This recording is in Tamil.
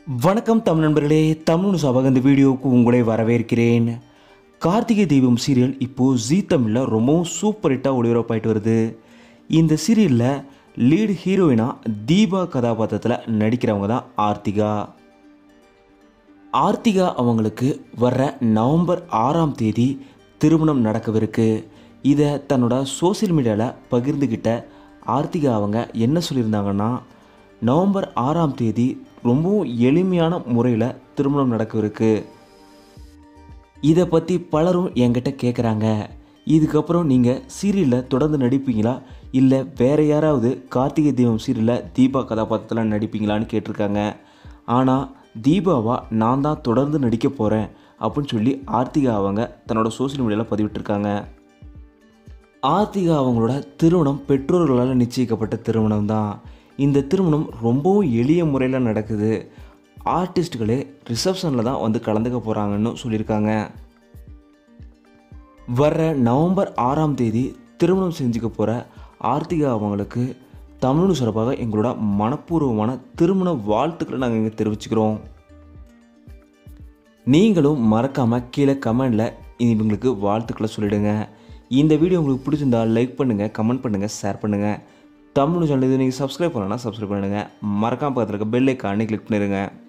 வணக்கம் தமிழ் நண்பர்களே தமிழ் சபாக இந்த வீடியோவுக்கு உங்களை வரவேற்கிறேன் கார்த்திகை தீபம் சீரியல் இப்போது ஜீ தமிழில் ரொம்பவும் சூப்பர் ஹிட்டாக ஒளிபரப்பாயிட்டு வருது இந்த சீரியலில் லீடு ஹீரோயினாக தீபா கதாபாத்திரத்தில் நடிக்கிறவங்க தான் ஆர்த்திகா ஆர்த்திகா அவங்களுக்கு வர்ற நவம்பர் ஆறாம் தேதி திருமணம் நடக்கவிருக்கு இதை தன்னோட சோஷியல் மீடியாவில் பகிர்ந்துக்கிட்ட ஆர்த்திகா அவங்க என்ன சொல்லியிருந்தாங்கன்னா நவம்பர் ஆறாம் தேதி ரொம்பவும் எளிமையான முறையில் திருமணம் நடக்கவிருக்கு இதை பற்றி பலரும் என்கிட்ட கேட்குறாங்க இதுக்கப்புறம் நீங்கள் சீரியலில் தொடர்ந்து நடிப்பீங்களா இல்லை வேற யாராவது கார்த்திகை தீபம் சீரியலில் தீபா கதாபாத்திரத்தில் நடிப்பீங்களான்னு கேட்டிருக்காங்க ஆனால் தீபாவா நான் தான் தொடர்ந்து நடிக்க போகிறேன் அப்படின்னு சொல்லி ஆர்த்திகா அவங்க தன்னோட சோஷியல் மீடியாவில் பதிவிட்டிருக்காங்க ஆர்த்திகா அவங்களோட திருமணம் பெற்றோர்களால் நிச்சயிக்கப்பட்ட திருமணம் தான் இந்த திருமணம் ரொம்பவும் எளிய முறையில் நடக்குது ஆர்டிஸ்ட்களே ரிசப்ஷனில் தான் வந்து கலந்துக்க போகிறாங்கன்னு சொல்லியிருக்காங்க வர்ற நவம்பர் ஆறாம் தேதி திருமணம் செஞ்சுக்க போகிற ஆர்த்திகா அவங்களுக்கு தமிழ் சிறப்பாக எங்களோட மனப்பூர்வமான திருமண வாழ்த்துக்களை நாங்கள் இங்கே தெரிவிச்சுக்கிறோம் நீங்களும் மறக்காமல் கீழே கமெண்டில் இவங்களுக்கு வாழ்த்துக்களை சொல்லிடுங்க இந்த வீடியோ உங்களுக்கு பிடிச்சிருந்தா லைக் பண்ணுங்கள் கமெண்ட் பண்ணுங்கள் ஷேர் பண்ணுங்கள் தமிழ் சேனல் இது நீங்கள் சப்ஸ்கிரைப் பண்ணலன்னா சப்ஸ்கிரைப் பண்ணுங்கள் மறக்காம பக்கத்தில் இருக்க பெல் ஐக்கானே கிளிக் பண்ணிடுங்க